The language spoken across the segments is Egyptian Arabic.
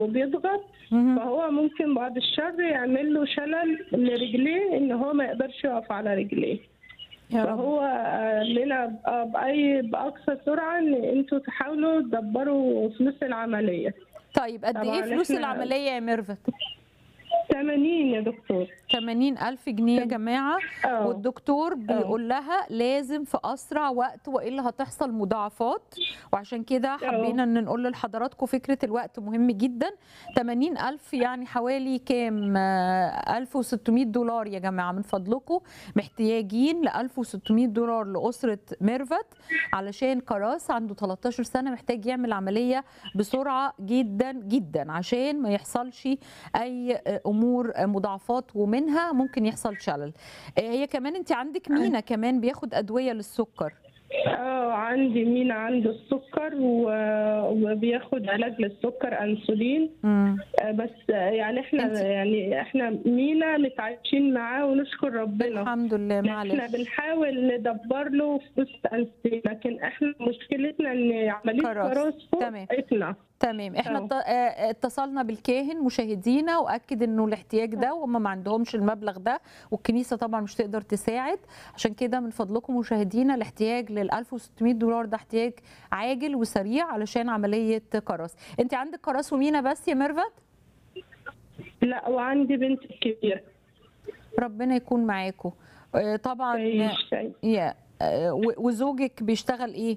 وبيضغط مهم. فهو ممكن بعد الشر يعمل له شلل لرجليه ان هو ما يقدرش يقف على رجليه يا رب فهو قال لنا ب- باي باقصى سرعه ان انتوا تحاولوا تدبروا فلوس العمليه طيب قد ايه طبعاً فلوس إحنا- العمليه يا ميرفت 80 يا دكتور 80 ألف جنيه يا جماعة اه والدكتور بيقول لها لازم في أسرع وقت وإلا هتحصل مضاعفات وعشان كده حبينا إن نقول لحضراتكم فكرة الوقت مهم جدا 80 ألف يعني حوالي كام آه، 1600 دولار يا جماعة من فضلكم محتاجين ل 1600 دولار لأسرة ميرفت علشان كراس عنده 13 سنة محتاج يعمل عملية بسرعة جدا جدا عشان ما يحصلش أي آه، أمور آه، مضاعفات ومنها ممكن يحصل شلل آه، هي كمان انت عندك مينا كمان بياخد ادويه للسكر اه عندي مين عنده السكر و- وبياخد علاج للسكر انسولين مم. آه، بس آه، يعني احنا أنت- يعني احنا مينا متعايشين معاه ونشكر ربنا الحمد لله احنا معلش بنحاول ندبر له فلوس انسولين لكن احنا مشكلتنا ان عمليه كراس. كراس فوق تمام. ايدنا تمام احنا أه. ات- آه، اتصلنا بالكاهن مشاهدينا واكد انه الاحتياج ده وهم ما عندهمش المبلغ ده والكنيسه طبعا مش تقدر تساعد عشان كده من فضلكم مشاهدينا الاحتياج لل 1600 دولار ده احتياج عاجل وسريع علشان عمليه كراس انت عندك كراس ومينا بس يا ميرفت لا وعندي بنت كبيره ربنا يكون معاكم آه، طبعا تعيش تعيش. يا آه، و- وزوجك بيشتغل ايه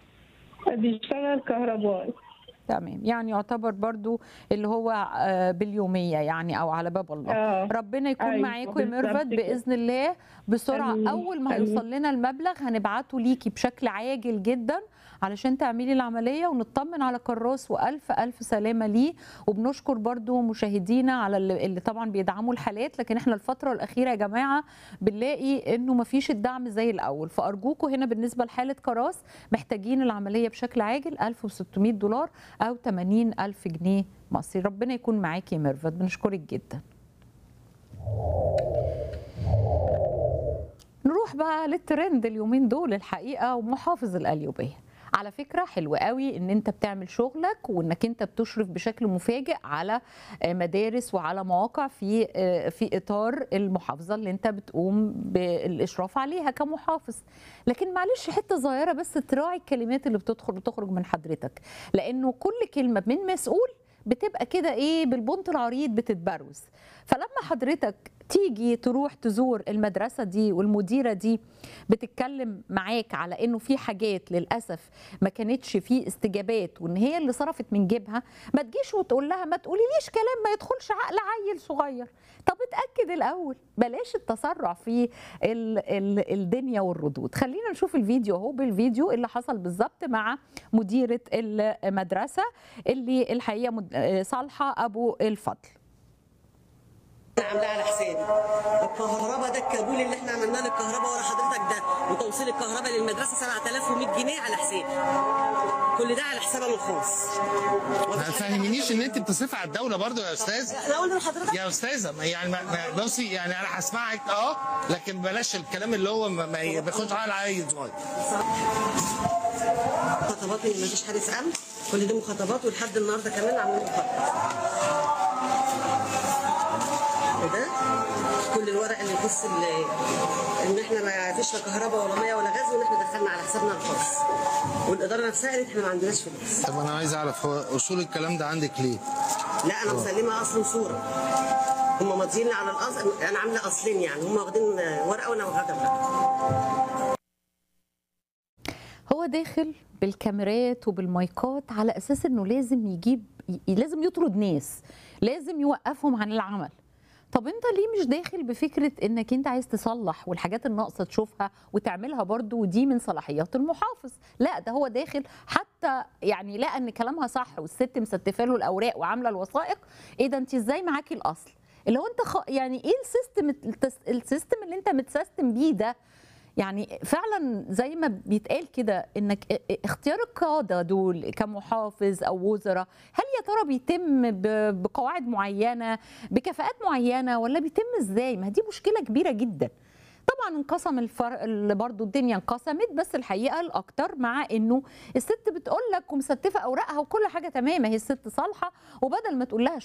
بيشتغل كهربائي تمام يعني يعتبر برضو اللي هو آه، باليومية يعني أو على باب الله اه ربنا يكون أيوة، معاكم يا بالظبط ميرفت كده. بإذن الله بسرعة آمين، أول ما آمين. هيوصل لنا المبلغ هنبعته ليكي بشكل عاجل جدا علشان تعملي العملية ونطمن على كراس وألف ألف سلامة ليه وبنشكر برضو مشاهدينا على اللي, اللي طبعا بيدعموا الحالات لكن احنا الفترة الأخيرة يا جماعة بنلاقي انه مفيش الدعم زي الأول فأرجوكم هنا بالنسبة لحالة كراس محتاجين العملية بشكل عاجل 1600 دولار أو 80 ألف جنيه مصري ربنا يكون معاكي يا ميرفت بنشكرك جدا نروح بقى للترند اليومين دول الحقيقة ومحافظ القليوبية على فكرة حلو قوي ان انت بتعمل شغلك وانك انت بتشرف بشكل مفاجئ على آه، مدارس وعلى مواقع في آه، في اطار المحافظة اللي انت بتقوم بالاشراف عليها كمحافظ لكن معلش حتة صغيرة بس تراعي الكلمات اللي بتدخل بتخرج من حضرتك لانه كل كلمة من مسؤول بتبقى كده ايه بالبنط العريض بتتبروز فلما حضرتك تيجي تروح تزور المدرسة دي والمديرة دي بتتكلم معاك على انه في حاجات للأسف ما كانتش في استجابات وان هي اللي صرفت من جيبها ما تجيش وتقول لها ما تقوليليش كلام ما يدخلش عقل عيل صغير طب اتأكد الأول بلاش التسرع في ال ال الدنيا والردود خلينا نشوف الفيديو اهو بالفيديو اللي حصل بالظبط مع مديرة المدرسة اللي الحقيقة مد- صالحة أبو الفضل انا عاملاه على حسابي الكهرباء ده الكابول اللي احنا عملناه للكهرباء ورا حضرتك ده وتوصيل الكهرباء للمدرسه 7100 جنيه على حسابي كل ده على حساب انا الخاص ما تفهمنيش ان انت بتصرفي على الدوله برضو يا استاذ احنا قلنا لحضرتك يا استاذه ما يعني ما ما- بصي يعني انا هسمعك اه لكن بلاش الكلام اللي هو ما ما بياخدش على عيل صغير مخاطبات ان مفيش حارس امن كل دي مخاطبات ولحد النهارده كمان عاملين مخاطبات وده كل الورق اللي يخص ال- ان احنا ما فيش لا كهرباء ولا ميه ولا غاز وان احنا دخلنا على حسابنا الخاص والاداره نفسها قالت احنا ما عندناش فلوس طب انا عايز اعرف هو اصول الكلام ده عندك ليه؟ لا انا مسلمه اصل وصوره هم ماضيين لي على الاصل انا عامله اصلين يعني هم واخدين ورقه وانا واخده ورقه هو داخل بالكاميرات وبالمايكات على اساس انه لازم يجيب ي- لازم يطرد ناس لازم يوقفهم عن العمل طب انت ليه مش داخل بفكره انك انت عايز تصلح والحاجات الناقصه تشوفها وتعملها برضو ودي من صلاحيات المحافظ لا ده هو داخل حتى يعني لقى ان كلامها صح والست مستفه له الاوراق وعامله الوثائق ايه ده انت ازاي معاكي الاصل اللي هو انت خ... يعني ايه السيستم التس... السيستم اللي انت متسيستم بيه ده يعني فعلا زي ما بيتقال كده انك اختيار القاده دول كمحافظ او وزراء هل يا ترى بيتم ب- بقواعد معينه بكفاءات معينه ولا بيتم ازاي ما دي مشكله كبيره جدا طبعا انقسم الفرق برضو الدنيا انقسمت بس الحقيقه الاكتر مع انه الست بتقول لك ومستفه اوراقها وكل حاجه تمام هي الست صالحه وبدل ما تقول لها